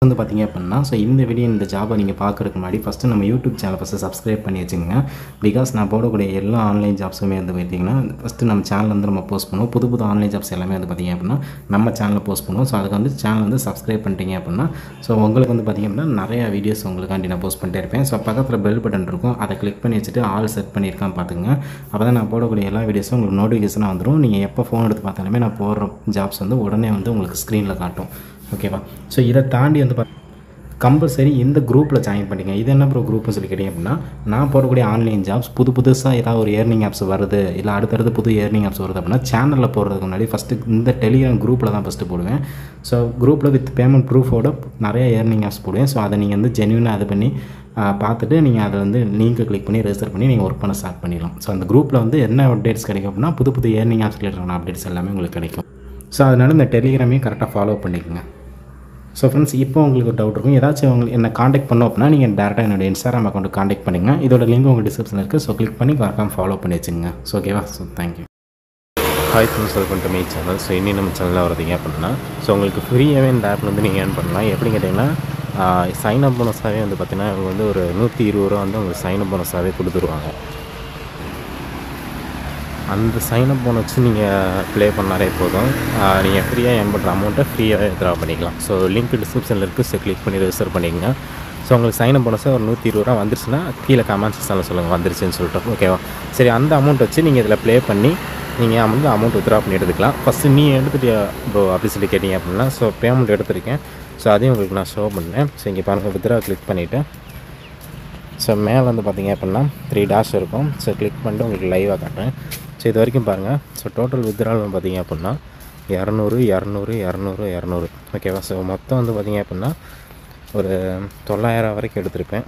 வந்து பார்த்தீங்க அப்படின்னா ஸோ இந்த வீடியோ இந்த ஜாபை நீங்கள் பார்க்குறதுக்கு முன்னாடி ஃபஸ்ட்டு நம்ம யூடியூப் சேனல் ஃபஸ்ட்டு சப்ஸ்கிரைப் பண்ணி வச்சுக்கோங்க பிகாஸ் நான் போடக்கூடிய எல்லா ஆன்லைன் ஜாப்ஸுமே வந்து பார்த்தீங்கன்னா ஃபஸ்ட்டு நம்ம சேனல் வந்து நம்ம போஸ்ட் பண்ணுவோம் புது புது ஆன்லைன் ஜாப்ஸ் எல்லாமே வந்து பார்த்தீங்க அப்படின்னா நம்ம சேனலில் போஸ்ட் பண்ணுவோம் ஸோ அதுக்கு வந்து சேனல் வந்து சப்ஸ்கிரைப் பண்ணிட்டீங்க அப்படின்னா ஸோ உங்களுக்கு வந்து பார்த்தீங்க அப்படின்னா நிறையா வீடியோஸ் உங்களுக்காண்டி நான் போஸ்ட் பண்ணிட்டே இருப்பேன் ஸோ பக்கத்தில் பெல் பட்டன் இருக்கும் அதை கிளிக் பண்ணி வச்சுட்டு ஆல் செட் பண்ணியிருக்கான் பார்த்துங்க அப்போ தான் நான் போடக்கூடிய எல்லா வீடியோஸும் உங்களுக்கு நோட்டிஃபிகேஷனாக வந்துடும் நீங்கள் எப்போ ஃபோன் எடுத்து பார்த்தாலுமே நான் போடுற ஜாப்ஸ் வந்து உடனே வந்து உங்களுக்கு ஸ்க்ரீனில் காட்டும் ஓகேவா ஸோ இதை தாண்டி வந்து பார்த்து கம்பல்சரி இந்த குரூப்பில் ஜாயின் பண்ணிங்க இது என்ன ப்ரோ குரூப்னு சொல்லி கேட்டிங்க அப்படின்னா நான் போடக்கூடிய ஆன்லைன் ஜாப்ஸ் புது புதுசாக ஏதாவது ஒரு ஏர்னிங் ஆப்ஸ் வருது இல்லை அடுத்தடுத்து புது ஏர்னிங் ஆப்ஸ் வருது அப்படின்னா சேனலில் போடுறதுக்கு முன்னாடி ஃபஸ்ட்டு இந்த டெலிகிராம் குரூப்பில் தான் ஃபஸ்ட்டு போடுவேன் ஸோ குரூப்பில் வித் பேமெண்ட் ப்ரூஃபோட நிறைய ஏர்னிங் ஆப்ஸ் போடுவேன் ஸோ அதை நீங்கள் வந்து ஜென்யூனாக இது பண்ணி ஆ, பார்த்துட்டு நீங்கள் அதை வந்து லிங்க்கை கிளிக் பண்ணி ரெஜிஸ்டர் பண்ணி நீங்கள் ஒர்க் பண்ண ஸ்டார்ட் பண்ணிடலாம் ஸோ அந்த குரூப்பில் வந்து என்ன அப்டேட்ஸ் கிடைக்கும் அப்படின்னா புது புது ஏர்னிங் ஆப்ஸ் ரிலேட்டடான அப்டேட்ஸ் எல்லாமே உங்களுக்கு கிடைக்கும் ஸோ அதனால இந்த டெலிகிராமையும் கரெக்டாக ஃபாலோ பண்ணிக்கோங்க ஸோ ஃப்ரெண்ட்ஸ் இப்போ உங்களுக்கு ஒரு டவுட் இருக்கும் ஏதாச்சும் உங்களுக்கு என்ன காண்டாக்ட் பண்ணோம் அப்படின்னா நீங்கள் டேரெக்டாக என்னோட இன்ஸ்டாகிராம் அக்கௌண்ட் காண்டாக்ட் பண்ணுங்கள் இதோட லிங்க் உங்கள் டிஸ்கிரிப்ஷனில் இருக்குது ஸோ கிளிக் பண்ணி மறக்காம ஃபாலோ பண்ணி வச்சுங்க ஸோ ஓகேவா so thank you hi friends welcome to my channel so இன்னி நம்ம சேனலில் வரதீங்க அப்படின்னா ஸோ உங்களுக்கு ஃப்ரீயாகவே இந்த ஆப்பில் வந்து நீங்கள் ஏர்ன் பண்ணலாம் எப்படி கேட்டிங்கன்னா சைன் அப் போனஸாகவே வந்து பார்த்தீங்கன்னா இவங்க வந்து ஒரு நூற்றி இருபது ரூபா வந்து உங்களுக்கு சைன் அப் போனஸாகவே கொடுத்துருவாங்க அந்த சைன் அப் போன வச்சு நீங்கள் ப்ளே பண்ணாலே போதும் நீங்கள் ஃப்ரீயாக ஏர்ன் பண்ணுற அமௌண்ட்டை ஃப்ரீயாகவே ட்ரா பண்ணிக்கலாம் ஸோ லிங்க் டிஸ்கிரிப்ஷனில் இருக்குது ஸோ கிளிக் பண்ணி ரெஜிஸ்டர் பண்ணிக்கங்க ஸோ உங்களுக்கு சைன் அப் போனஸாக ஒரு நூற்றி இருபது ரூபா வந்துருச்சுன்னா கீழே கமெண்ட் செக்ஷனில் சொல்லுங்கள் வந்துருச்சுன்னு சொல்லிட்டு ஓகேவா சரி அந்த அமௌண்ட் வச்சு நீங்கள் இதில் ப்ளே பண்ணி நீங்கள் வந்து அமௌண்ட் வித்ரா பண்ணி எடுத்துக்கலாம் ஃபஸ்ட்டு நீ எடுத்துட்டியா ப்ரோ அப்படி சொல்லி கேட்டிங்க அப்படின்னா ஸோ பேமெண்ட் எடுத்திருக்கேன் ஸோ அதையும் உங்களுக்கு நான் ஷோ பண்ணேன் ஸோ இங்கே பாருங்கள் வித்ரா கிளிக் பண்ணிவிட்டு ஸோ மேலே வந்து பார்த்தீங்க அப்படின்னா த்ரீ டாஷ் இருக்கும் ஸோ கிளிக் பண்ணிட்டு உங்களுக்கு லைவாக காட்டுறேன் ஸோ இது வரைக்கும் பாருங்கள் ஸோ டோட்டல் வித்ரால் பார்த்தீங்க அப்படின்னா இரநூறு இரநூறு இரநூறு இரநூறு ஓகேவா ஸோ மொத்தம் வந்து பார்த்தீங்க அப்படின்னா ஒரு தொள்ளாயிரம் வரைக்கும் எடுத்திருப்பேன்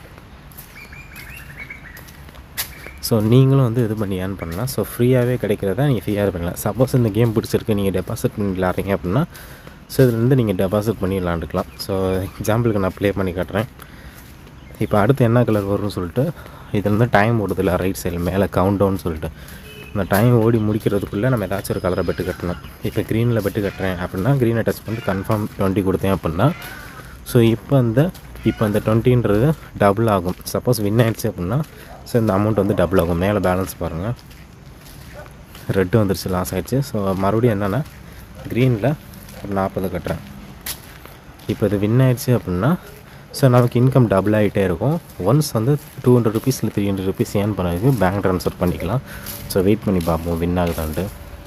ஸோ நீங்களும் வந்து இது பண்ணி ஏர்ன் பண்ணலாம் ஸோ ஃப்ரீயாகவே கிடைக்கிறத நீங்கள் ஃப்ரீயாக பண்ணலாம் சப்போஸ் இந்த கேம் பிடிச்சிருக்கு நீங்கள் டெபாசிட் பண்ணி விளாட்றீங்க அப்படின்னா ஸோ இதுலேருந்து நீங்கள் டெபாசிட் பண்ணி விளாண்டுக்கலாம் ஸோ எக்ஸாம்பிளுக்கு நான் ப்ளே பண்ணி காட்டுறேன் இப்போ அடுத்து என்ன கலர் வரும்னு சொல்லிட்டு இதில் வந்து டைம் ஓடுதில்ல ரைட் சைடு மேலே கவுண்ட் டவுன் சொல்லிட்டு அந்த டைம் ஓடி முடிக்கிறதுக்குள்ளே நம்ம ஏதாச்சும் ஒரு கலரை பெட்டு கட்டணும் இப்போ க்ரீனில் பெட்டு கட்டுறேன் அப்படின்னா க்ரீனை டச் பண்ணிட்டு கன்ஃபார்ம் டுவெண்ட்டி கொடுத்தேன் அப்படின்னா ஸோ இப்போ அந்த இப்போ அந்த டுவெண்ட்டின்றது டபுள் ஆகும் சப்போஸ் வின் ஆயிடுச்சு அப்படின்னா ஸோ இந்த அமௌண்ட் வந்து டபுள் ஆகும் மேலே பேலன்ஸ் பாருங்கள் ரெட்டு வந்துருச்சு லாஸ் ஆயிடுச்சு ஸோ மறுபடியும் என்னென்னா க்ரீனில் ஒரு நாற்பது கட்டுறேன் இப்போ இது வின் ஆயிடுச்சு அப்படின்னா ஸோ நமக்கு இன்கம் டபுள் ஆகிட்டே இருக்கும் ஒன்ஸ் வந்து டூ ஹண்ட்ரட் ருபீஸ் இல்லை த்ரீ ஹண்ட்ரட் ருபீஸ் ஏர்ன் பண்ணதுக்கு பேங்க் ட்ரான்ஸ்ஃபர் பண்ணிக்கலாம் ஸோ வெயிட் பண்ணி பார்ப்போம் வின் ஆகுதான்ட்டு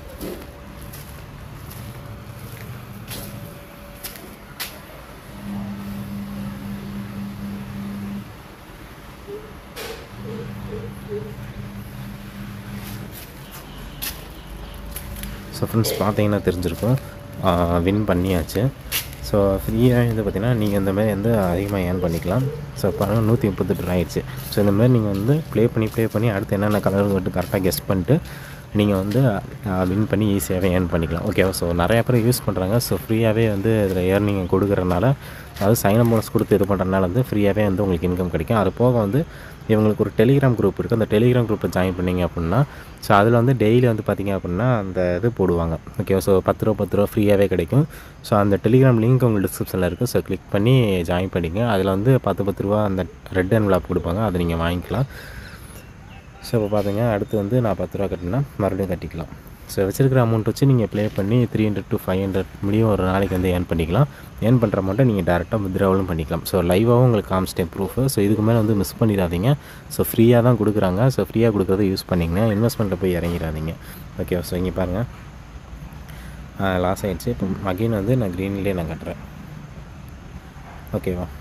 ஸோ ஃப்ரெண்ட்ஸ் பார்த்தீங்கன்னா தெரிஞ்சிருக்கும் வின் பண்ணியாச்சு ஸோ ஃப்ரீயாக வந்து பார்த்தீங்கன்னா நீங்கள் இந்த மாதிரி வந்து அதிகமாக ஏர்ன் பண்ணிக்கலாம் ஸோ பாருங்கள் நூற்றி முப்பத்தெட்டு ஆயிடுச்சு ஸோ இந்த மாதிரி நீங்கள் வந்து ப்ளே பண்ணி ப்ளே பண்ணி அடுத்து என்னென்ன கலர் வந்துட்டு கரெக்டாக கெஸ்ட் பண்ணிட்டு நீங்கள் வந்து வின் பண்ணி ஈஸியாகவே ஏர்ன் பண்ணிக்கலாம் ஓகேவா ஸோ நிறையா பேர் யூஸ் பண்ணுறாங்க ஸோ ஃப்ரீயாகவே வந்து இதில் ஏர்னிங் கொடுக்குறனால அதாவது சைன் அப் போனஸ் கொடுத்து இது பண்ணுறதுனால வந்து ஃப்ரீயாகவே வந்து உங்களுக்கு இன்கம் கிடைக்கும் அது போக வந்து இவங்களுக்கு ஒரு டெலிகிராம் குரூப் இருக்குது அந்த டெலிகிராம் குரூப்பில் ஜாயின் பண்ணிங்க அப்படின்னா ஸோ அதில் வந்து டெய்லி வந்து பார்த்திங்க அப்படின்னா அந்த இது போடுவாங்க ஓகே ஸோ பத்து ரூபா பத்து ரூபா ஃப்ரீயாகவே கிடைக்கும் ஸோ அந்த டெலிகிராம் லிங்க் உங்களுக்கு டிஸ்கிரிப்ஷனில் இருக்குது ஸோ கிளிக் பண்ணி ஜாயின் பண்ணிங்க அதில் வந்து பத்து பத்து ரூபா அந்த ரெட் அண்ட் கொடுப்பாங்க அதை நீங்கள் வாங்கிக்கலாம் ஸோ இப்போ பார்த்தீங்க அடுத்து வந்து நான் பத்து ரூபா கட்டினா மறுபடியும் கட்டிக்கலாம் ஸோ வச்சிருக்கிற அமௌண்ட் வச்சு நீங்கள் ப்ளே பண்ணி three hundred to five hundred முடியும் ஒரு நாளைக்கு வந்து ஏர்ன் பண்ணிக்கலாம் ஏர்ன் பண்ணுற அமௌண்ட்டை நீங்கள் டேரெக்டாக வித்ராவலும் பண்ணிக்கலாம் ஸோ லைவாகவும் உங்களுக்கு காமிச்சிட்டேன் ப்ரூஃபு ஸோ இதுக்கு மேலே வந்து மிஸ் பண்ணிடாதீங்க ஸோ ஃப்ரீயாக தான் கொடுக்குறாங்க ஸோ ஃப்ரீயாக கொடுக்குறத யூஸ் பண்ணிங்கன்னா இன்வெஸ்ட்மெண்ட்டில் போய் இறங்கிடாதீங்க ஓகே ஸோ இங்கே பாருங்கள் லாஸ் ஆகிடுச்சு இப்போ அகைன் வந்து நான் க்ரீன்லேயே நான் கட்டுறேன் ஓகேவா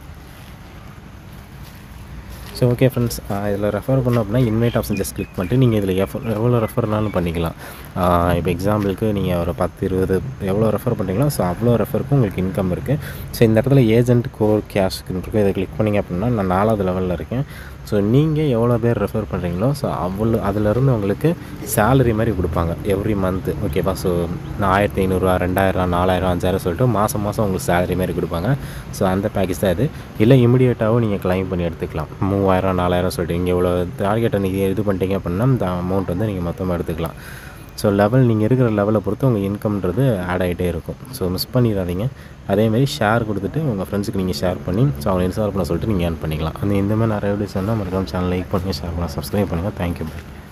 ஸோ ஓகே ஃப்ரெண்ட்ஸ் இதில் ரெஃபர் பண்ணோம் அப்படின்னா இன்வைட் ஆப்ஷன் ஜஸ்ட் கிளிக் பண்ணிட்டு நீங்கள் இதில் எஃப் எவ்வளோ ரெஃபர்னாலும் பண்ணிக்கலாம் இப்போ எக்ஸாம்பிளுக்கு நீங்கள் ஒரு பத்து இருபது எவ்வளோ ரெஃபர் பண்ணுறீங்களோ ஸோ அவ்வளோ ரெஃபருக்கும் உங்களுக்கு இன்கம் இருக்குது ஸோ இந்த இடத்துல ஏஜென்ட் கோர் கேஷ்க்கு இருக்குது இதை கிளிக் பண்ணிங்க அப்படின்னா நான் நாலாவது லெவலில் இருக்கேன் ஸோ நீங்கள் எவ்வளோ பேர் ரெஃபர் பண்ணுறீங்களோ ஸோ அவ்வளோ அதிலேருந்து உங்களுக்கு சேலரி மாதிரி கொடுப்பாங்க எவ்ரி மந்த்து ஓகேவா ஸோ ஆயிரத்தி ஐநூறுரூவா ரெண்டாயிரம் நாலாயிரம் அஞ்சாயிரம் சொல்லிட்டு மாதம் மாதம் உங்களுக்கு சேலரி மாதிரி கொடுப்பாங்க ஸோ அந்த பேக்கேஜ் தான் இது இல்லை இமிடியேட்டாகவும் நீங்கள் கிளைம் பண்ணி எடுத்துக்கலாம் மூவாயிரம் நாலாயிரம் சொல்லிட்டு இங்கே இவ்வளோ டார்கெட்டை நீங்கள் இது பண்ணிட்டீங்க அப்படின்னா இந்த அமௌண்ட் வந்து நீங்கள் மொத்தமாக எடுத்துக்கலாம் ஸோ லெவல் நீங்கள் இருக்கிற லெவலை பொறுத்து உங்கள் இன்கம்ன்றது ஆட் ஆகிட்டே இருக்கும் ஸோ மிஸ் பண்ணிடாதீங்க அதேமாதிரி ஷேர் கொடுத்துட்டு உங்கள் ஃப்ரெண்ட்ஸுக்கு நீங்கள் ஷேர் பண்ணி ஸோ அவங்க இன்ஸ்டால் பண்ண சொல்லிட்டு நீங்கள் ஏர்ன் பண்ணிக்கலாம் அந்த இந்த மாதிரி நிறைய வீடியோஸ் இருந்தால் மறக்காம சேனல் லைக் பண்ணுங்கள் ஷேர் பண்ணுங்கள் சப்ஸ்கிரைப் பண்ணுங்கள் தேங்க்யூ